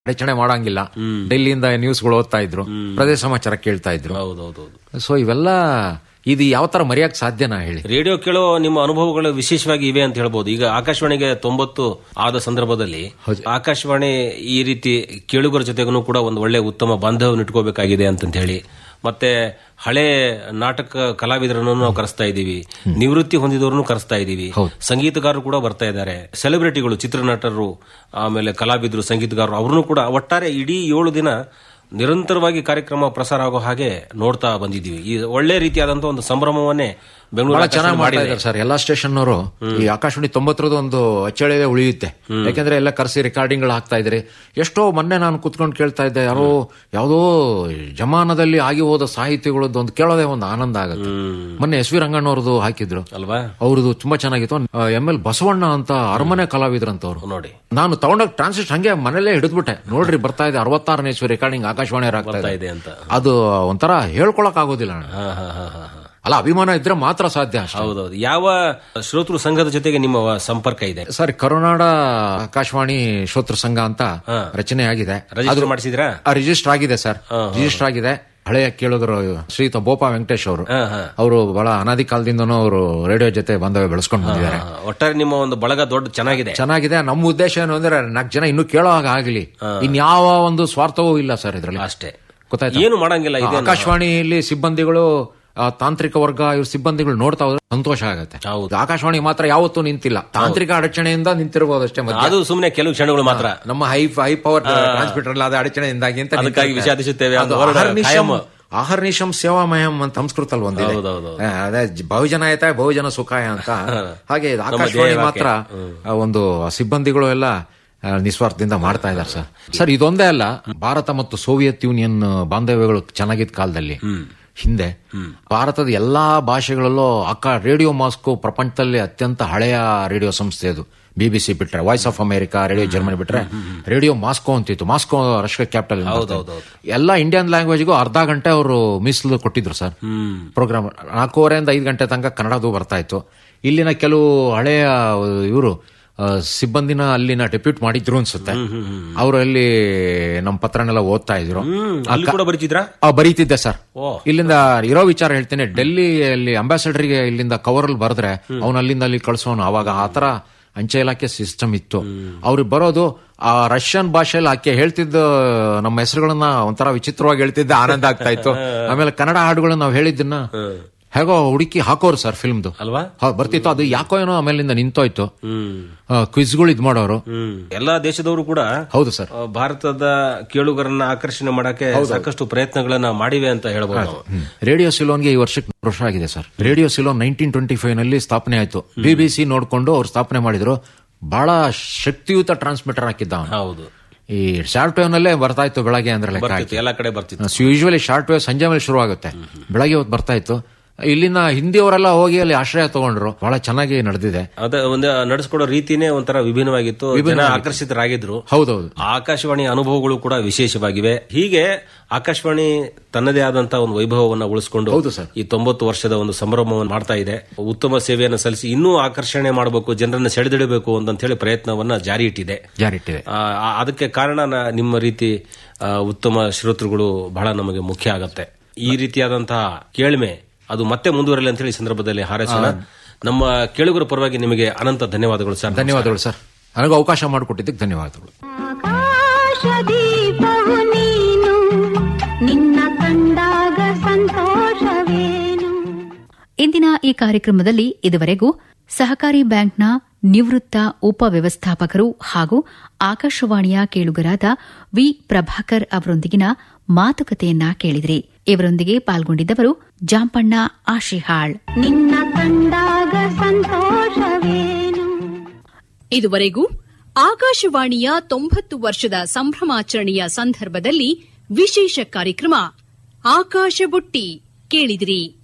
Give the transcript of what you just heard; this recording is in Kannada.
ಅಡಚಣೆ ಮಾಡಂಗಿಲ್ಲ ಡೆಲ್ಲಿಯಿಂದ ನ್ಯೂಸ್ಗಳು ಓದ್ತಾ ಇದ್ರು ಪ್ರದೇಶ ಸಮಾಚಾರ ಕೇಳ್ತಾ ಇದ್ರು ಹೌದೌದೌದು ಸೊ ಇವೆಲ್ಲ ಇದು ಯಾವ ತರ ಮರೆಯಕ್ ಸಾಧ್ಯನಾ ಹೇಳಿ ರೇಡಿಯೋ ಕೇಳೋ ನಿಮ್ಮ ಅನುಭವಗಳು ವಿಶೇಷವಾಗಿ ಇವೆ ಅಂತ ಹೇಳ್ಬೋದು ಈಗ ಆಕಾಶವಾಣಿಗೆ ತೊಂಬತ್ತು ಆದ ಸಂದರ್ಭದಲ್ಲಿ ಆಕಾಶವಾಣಿ ಈ ರೀತಿ ಕೇಳುಗರ ಜೊತೆಗೂ ಕೂಡ ಒಂದು ಒಳ್ಳೆ ಉತ್ತಮ ಬಾಂಧವ್ಯ ಇಟ್ಕೋಬೇಕಾಗಿದೆ ಅಂತಂತ ಹೇಳಿ ಮತ್ತೆ ಹಳೆ ನಾಟಕ ಕಲಾವಿದರನ್ನು ನಾವು ಕರೆಸ್ತಾ ಇದ್ದೀವಿ ನಿವೃತ್ತಿ ಹೊಂದಿದವರನ್ನು ಕರೆಸ್ತಾ ಇದ್ದೀವಿ ಸಂಗೀತಗಾರರು ಕೂಡ ಬರ್ತಾ ಇದ್ದಾರೆ ಸೆಲೆಬ್ರಿಟಿಗಳು ಚಿತ್ರನಟರು ಆಮೇಲೆ ಕಲಾವಿದರು ಸಂಗೀತಗಾರರು ಅವ್ರನ್ನು ಕೂಡ ಒಟ್ಟಾರೆ ಇಡೀ ಏಳು ದಿನ ನಿರಂತರವಾಗಿ ಕಾರ್ಯಕ್ರಮ ಪ್ರಸಾರ ಆಗೋ ಹಾಗೆ ನೋಡ್ತಾ ಬಂದಿದ್ದೀವಿ ಈ ಒಳ್ಳೆ ರೀತಿಯಾದಂತಹ ಒಂದು ಸಂಭ್ರಮವನ್ನೇ ಬೆಂಗಳೂರು ಬಹಳ ಆಕಾಶವಾಣಿ ಚೆನ್ನಾಗಿ ಮಾಡ್ತಾ ಮಾಡಿದೆ ಇದ್ದಾರೆ ಸರ್ ಎಲ್ಲಾ ಸ್ಟೇಷನ್ ಅವರು ಈ ಆಕಾಶವಾಣಿ ತೊಂಬತ್ತರದ್ದು ಒಂದು ಅಚ್ಚಳಿಯೇ ಉಳಿಯುತ್ತೆ ಯಾಕಂದ್ರೆ ಎಲ್ಲ ಕರೆಸಿ ರೆಕಾರ್ಡಿಂಗ್ ಹಾಕ್ತಾ ಇದ್ರೆ ಎಷ್ಟೋ ಮೊನ್ನೆ ನಾನು ಕುತ್ಕೊಂಡು ಕೇಳ್ತಾ ಇದ್ದೆ ಯಾರೋ ಯಾವುದೋ ಜಮಾನದಲ್ಲಿ ಆಗಿ ಹೋದ ಸಾಹಿತಿಗಳದ್ದು ಒಂದು ಕೇಳೋದೇ ಒಂದು ಆನಂದ ಆಗುತ್ತೆ ಮೊನ್ನೆ ಎಸ್ ವಿ ರಂಗಣ್ಣವ್ರದ್ದು ಹಾಕಿದ್ರು ಅಲ್ವಾ ಅವ್ರದ್ದು ತುಂಬಾ ಚೆನ್ನಾಗಿತ್ತು ಎಂ ಎಲ್ ಬಸವಣ್ಣ ಅಂತ ಅರಮನೆ ಕಲಾವಿದ್ರಂತವ್ರು ನೋಡಿ ನಾನು ತಗೊಂಡೋಗಿ ಟ್ರಾನ್ಸಿಸ್ಟ್ ಹಂಗೆ ಮನೇಲೆ ಹಿಡಿದ್ಬಿಟ್ಟೆ ನೋಡ್ರಿ ಬರ್ತಾ ಇದೆ ಅರವತ್ತಾರನೇ ಇಸ್ವಿ ರೆಕಾರ್ಡಿಂಗ್ ಆಕಾಶವಾಣಿ ಆಗ್ತಾ ಬರ್ತಾ ಇದೆ ಇದೆ ಅಂತ ಅದು ಒಂಥರ ಹೇಳ್ಕೊಳಕ್ ಆಗೋದಿಲ್ಲ ಅಣ್ಣ. ಹಾ ಹಾ ಹಾ ಹಾ ಹಾ. ಅಲ್ಲ ಅಭಿಮಾನ ಇದ್ರೆ ಮಾತ್ರ ಸಾಧ್ಯ ಅಷ್ಟೇ ಹೌದೌದು ಯಾವ ಶ್ರೋತೃ ಸಂಘದ ಜೊತೆಗೆ ನಿಮ್ಮ ಸಂಪರ್ಕ ಇದೆ ಸರ್ ಕರುನಾಡ ಆಕಾಶವಾಣಿ ಶ್ರೋತೃ ಸಂಘ ಅಂತ ರಚನೆ ಆಗಿದೆ ರಿಜಿಸ್ಟರ್ ಮಾಡಿಸಿದ್ರಾ ರಿಜಿಸ್ಟರ್ ಆಗಿದೆ ಸರ್ ರಿಜಿಸ್ಟರ್ ಆಗಿದೆ ಹಳೆಯ ಕೇಳಿದ್ರು ಶ್ರೀಯುತ ಬೋಪಾ ವೆಂಕಟೇಶ್ ಅವರು ಹಾ, ಹಾ. ಅವರು ಬಹಳ ಅನಾದಿ ಕಾಲದಿಂದನೂ ಅವರು ರೇಡಿಯೋ ಜೊತೆ ಬಾಂಧವ್ಯ ಬೆಳೆಸ್ಕೊಂಡು ಬಂದಿದ್ದಾರೆ ಹಾ, ಒಟ್ಟಾರೆ ನಿಮ್ಮ ಒಂದು ಬಳಗ ದೊಡ್ಡ ಚೆನ್ನಾಗಿದೆ ಚೆನ್ನಾಗಿದೆ ನಮ್ಮ ಉದ್ದೇಶ ಏನು ಅಂದ್ರೆ ನಾಲ್ಕು ಜನ ಇನ್ನೂ ಕೇಳೋ ಹಾಗೆ ಆಗಲಿ ಇನ್ಯಾವ ಒಂದು ಸ್ವಾರ್ಥವೂ ಇಲ್ಲ ಸರ್ ಇದರಲ್ಲಿ ಅಷ್ಟೇ ಗೊತ್ತಾಯ್ತಾ ಏನು ಮಾಡಂಗಿಲ್ಲ ಇದೆ ಆಕಾಶವಾಣಿಯಲ್ಲಿ ಸಿಬ್ಬಂದಿಗಳು ಆ, ತಾಂತ್ರಿಕ ವರ್ಗ ಇವ್ರ ಸಿಬ್ಬಂದಿಗಳು ನೋಡ್ತಾ ಹೋದ್ರೆ ಸಂತೋಷ ಆಗುತ್ತೆ ಹೌದು. ಆಕಾಶವಾಣಿ ಮಾತ್ರ ಯಾವತ್ತೂ ನಿಂತಿಲ್ಲ ತಾಂತ್ರಿಕ ಅಡಚಣೆಯಿಂದ ನಿಂತಿರಬಹುದು ಅಷ್ಟೇ ಮಧ್ಯ. ಅದು ಸುಮ್ಮನೆ ಕೆಲವು ಕ್ಷಣಗಳು ಮಾತ್ರ ನಮ್ಮ ಹೈ ಹೈ ಪವರ್ ಟ್ರಾನ್ಸ್ಮಿಟರ್ ಅಲ್ಲ ಅಡಚಣೆಯಿಂದಾಗಿ ಅಂತ ಅದಕ್ಕಾಗಿ ನಿಂತಿರುತ್ತೆ. ವಿಷಾದಿಸುತ್ತೇವೆ ಅದು ಅದು ಹೊರಡ ಅಹರ್ನಿಶಂ ಕಾಯಂ. ಅಹರ್ನಿಶಂ ಸೇವಾಮಯಂ ಅಂತ ಸಂಸ್ಕೃತ ಅಲ್ಲಿ ಒಂದಿದೆ ಹೌದೌದು. ಆ, ಅದೇ ಜ- ಬಹುಜನಾಯತ ಬಹುಜನ ಸುಖಾಯ ಅಂತ ಹಾಗೆ ಇದು ಆಕಾಶವಾಣಿ ಧ್ಯೇಯ ಮಾತ್ರ ಆ, ಒಂದು ಸಿಬ್ಬಂದಿಗಳು ಎಲ್ಲ ಆ, ನಿಸ್ವಾರ್ಥದಿಂದ ಮಾಡ್ತಾ ಇದ್ದಾರೆ ಸರ್ ಸರ್ ಇದೊಂದೇ ಅಲ್ಲ ಭಾರತ ಮತ್ತು ಸೋವಿಯತ್ ಯೂನಿಯನ್ ಬಾಂಧವ್ಯಗಳು ಚೆನ್ನಾಗಿದ್ದ ಕಾಲದಲ್ಲಿ ಹಿಂದೆ ಭಾರತದ ಎಲ್ಲಾ ಭಾಷೆಗಳಲ್ಲೂ ಅಕ್ಕ ರೇಡಿಯೋ ಮಾಸ್ಕೋ ಪ್ರಪಂಚದಲ್ಲಿ ಅತ್ಯಂತ ಹಳೆಯ ರೇಡಿಯೋ ಸಂಸ್ಥೆ ಅದು ಬಿಬಿಸಿ ಬಿಟ್ರೆ voice of America radio Germany ಬಿಟ್ರೆ ರೇಡಿಯೋ ಮಾಸ್ಕೋ ಅಂತಿತ್ತು ಮಾಸ್ಕೋ ರಷ್ಯಾ ಕ್ಯಾಪಿಟಲ್ ಎಲ್ಲ ಇಂಡಿಯನ್ ಲ್ಯಾಂಗ್ವೇಜ್ಗೂ ಅರ್ಧ ಗಂಟೆ ಅವರು ಮೀಸಲು ಕೊಟ್ಟಿದ್ರು ಸರ್ ಪ್ರೋಗ್ರಾಮ್ ನಾಲ್ಕೂವರೆಯಿಂದ ಐದು ಗಂಟೆ ತನಕ ಕನ್ನಡದು ಬರ್ತಾ ಇತ್ತು ಇಲ್ಲಿನ ಕೆಲವು ಹಳೆಯ ಇವರು ಸಿಬ್ಬಂದಿನ ಅಲ್ಲಿನ ಡೆಪ್ಯೂಟ್ ಮಾಡಿದ್ರು ಅನ್ಸುತ್ತೆ ಅವರು ಅಲ್ಲಿ ನಮ್ಮ ಪತ್ರನೆಲ್ಲ ಓದ್ತಾ ಇದ್ರು ಅಲ್ಲಿ ಕೂಡ ಬರೀತಿದ್ರಾ ಆ, ಬರೀತಿದ್ದೆ ಸರ್ ಓ. ಇಲ್ಲಿಂದ ಇರೋ ವಿಚಾರ ಹೇಳ್ತೀನಿ ಡೆಲ್ಲಿಯಲ್ಲಿ ಅಂಬಾಸಡರ್ಗೆ ಇಲ್ಲಿಂದ ಕವರ್ ಅಲ್ಲಿ ಬರೆದ್ರೆ ಅವನು ಅಲ್ಲಿಂದ ಅಲ್ಲಿ ಕಳ್ಸೋನು ಅವಾಗ ಆ ತರ ಅಂಚೆ ಇಲಾಖೆ ಸಿಸ್ಟಮ್ ಇತ್ತು ಅವ್ರಿಗೆ ಬರೋದು ಆ ರಷ್ಯನ್ ಭಾಷೆಯಲ್ಲಿ ಆಕೆ ಹೇಳ್ತಿದ್ದ ನಮ್ಮ ಹೆಸರುಗಳನ್ನ ಒಂಥರ ವಿಚಿತ್ರವಾಗಿ ಹೇಳ್ತಿದ್ದೆ ಆನಂದ ಆಗ್ತಾ ಇತ್ತು ಆಮೇಲೆ ಕನ್ನಡ ಹಾಡುಗಳನ್ನ ನಾವು ಹೇಳಿದ್ದನ್ನ ಹೇಗೋ ಹುಡುಕಿ ಹಾಕೋರು ಸರ್ ಫಿಲ್ಮ್ದು ಅಲ್ವಾ ಬರ್ತಿತ್ತು ಅದು ಯಾಕೋ ಏನೋ ಆಮೇಲಿಂದ ನಿಂತೋಯ್ತು ಹ್ಮ್ ಕ್ವಿಜ್ಗಳು ಇದ್ ಮಾಡೋರು ಹ್ಮ್ ಎಲ್ಲಾ ದೇಶದವರು ಕೂಡ ಹೌದು ಸರ್ ಆ, ಭಾರತದ ಕೇಳುಗರನ್ನ ಆಕರ್ಷಣೆ ಮಾಡಕ್ಕೆ ಸಾಕಷ್ಟು ಪ್ರಯತ್ನಗಳನ್ನ ಮಾಡಿವೆ ಅಂತ ಹೇಳ್ಬೋದು ನಾವು. ರೇಡಿಯೋ ಸಿಲೋನ್ಗೆ ಈ ವರ್ಷಕ್ಕೆ ನೂರು ವರ್ಷ ಆಗಿದೆ sir radio Ceylon nineteen twenty five ನಲ್ಲಿ ಸ್ಥಾಪನೆ ಆಯ್ತು ಬಿಬಿಸಿ ನೋಡ್ಕೊಂಡು ಅವ್ರು ಸ್ಥಾಪನೆ ಮಾಡಿದ್ರು ಬಹಳ ಶಕ್ತಿಯುತ ಟ್ರಾನ್ಸ್ಮಿಟರ್ ಹಾಕಿದ್ದ ಅವನು ಹೌದು ಈ ಶಾರ್ಟ್ ವೇವ್ ನಲ್ಲೇ ಬರ್ತಾ ಇತ್ತು ಬೆಳಗ್ಗೆ ಅಂದ್ರೆ ಲೆಕ್ಕ ಬರ್ತಿತ್ತು ಎಲ್ಲಾ ಕಡೆ ಬರ್ತಿತ್ತು ಯೂಶುವಲಿ ಶಾರ್ಟ್ ವೇವ್ ಸಂಜೆ ಮೇಲೆ ಶುರು ಆಗುತ್ತೆ ಬೆಳಗ್ಗೆ ಹೊತ್ತು ಬರ್ತಾ ಇತ್ತು ಇಲ್ಲಿನ ಹಿಂದಿಯವರೆಲ್ಲ ಹೋಗಿ ಅಲ್ಲಿ ಆಶ್ರಯ ತಗೊಂಡ್ರು ಬಹಳ ಚೆನ್ನಾಗಿ ನಡೆದಿದೆ ಅದ ಒಂದು ನಡೆಸ್ಕೊಡೋ ರೀತಿನೇ ಒಂಥರ ವಿಭಿನ್ನವಾಗಿತ್ತು ಜನ ಆಕರ್ಷಿತರಾಗಿದ್ರು ಹೌದೌದು ಆಕಾಶವಾಣಿ ಅನುಭವಗಳು ಕೂಡ ವಿಶೇಷವಾಗಿವೆ ಹೀಗೆ ಆಕಾಶವಾಣಿ ತನ್ನದೇ ಆದಂತಹ ಒಂದು ವೈಭವವನ್ನು ಉಳಿಸಿಕೊಂಡು ಹೌದು ಸರ್. ಈ ತೊಂಬತ್ತು ವರ್ಷದ ಒಂದು ಸಂಭ್ರಮವನ್ನು ಮಾಡ್ತಾ ಇದೆ ಉತ್ತಮ ಸೇವೆಯನ್ನು ಸಲ್ಲಿಸಿ ಇನ್ನೂ ಆಕರ್ಷಣೆ ಮಾಡಬೇಕು ಜನರನ್ನ ಸೆಳೆದಿಡಬೇಕು ಅಂತ ಹೇಳಿ ಪ್ರಯತ್ನವನ್ನ ಜಾರಿ ಇಟ್ಟಿದೆ ಜಾರಿಟ್ಟಿದೆ ಆ, ಆ- ಅದಕ್ಕೆ ಕಾರಣ ನ- ನಿಮ್ಮ ರೀತಿ ಆ, ಉತ್ತಮ ಶ್ರೋತೃಗಳು ಬಹಳ ನಮಗೆ ಮುಖ್ಯ ಆಗತ್ತೆ ಈ ರೀತಿಯಾದಂತಹ ಕೇಳ್ಮೆ ಅದು ಮತ್ತೆ ಮುಂದುವರಲಿ ಅಂತ ಹೇಳಿ ಈ ಸಂದರ್ಭದಲ್ಲಿ ಹಾರೈಸೋಣ ನಮ್ಮ ಕೇಳುಗರ ಪರವಾಗಿ ನಿಮಗೆ ಅನಂತ ಧನ್ಯವಾದಗಳು ಸರ್ ಧನ್ಯವಾದಗಳು ಸರ್ ನನಗೆ ಅವಕಾಶ ಮಾಡಿಕೊಟ್ಟಿದ್ದಕ್ಕೆ ಧನ್ಯವಾದಗಳು ಆಕಾಶದೀಪವು ನೀನು ನಿನ್ನ ಕಂಡಾಗ ಸಂತೋಷವೇನು ಇಂದಿನ ಈ ಕಾರ್ಯಕ್ರಮದಲ್ಲಿ ಇದುವರೆಗೂ ಸಹಕಾರಿ ಬ್ಯಾಂಕ್ನ ನಿವೃತ್ತ ಉಪವ್ಯವಸ್ಥಾಪಕರು ಹಾಗೂ ಆಕಾಶವಾಣಿಯ ಕೇಳುಗರಾದ ವಿ ಪ್ರಭಾಕರ್ ಅವರೊಂದಿಗಿನ ಮಾತುಕತೆಯನ್ನ ಕೇಳಿದ್ರಿ ಇವರೊಂದಿಗೆ ಪಾಲ್ಗೊಂಡಿದ್ದವರು ಜಾಂಪಣ್ಣ ಆಶಿಹಾಳ್ ನಿನ್ನ ಕಂಡಾಗ ಸಂತೋಷವೇನು ಇದುವರೆಗೂ ಆಕಾಶವಾಣಿಯ ತೊಂಬತ್ತು ವರ್ಷದ ಸಂಭ್ರಮಾಚರಣೆಯ ಸಂದರ್ಭದಲ್ಲಿ ವಿಶೇಷ ಕಾರ್ಯಕ್ರಮ ಆಕಾಶ ಬುಟ್ಟಿ ಕೇಳಿದಿರಿ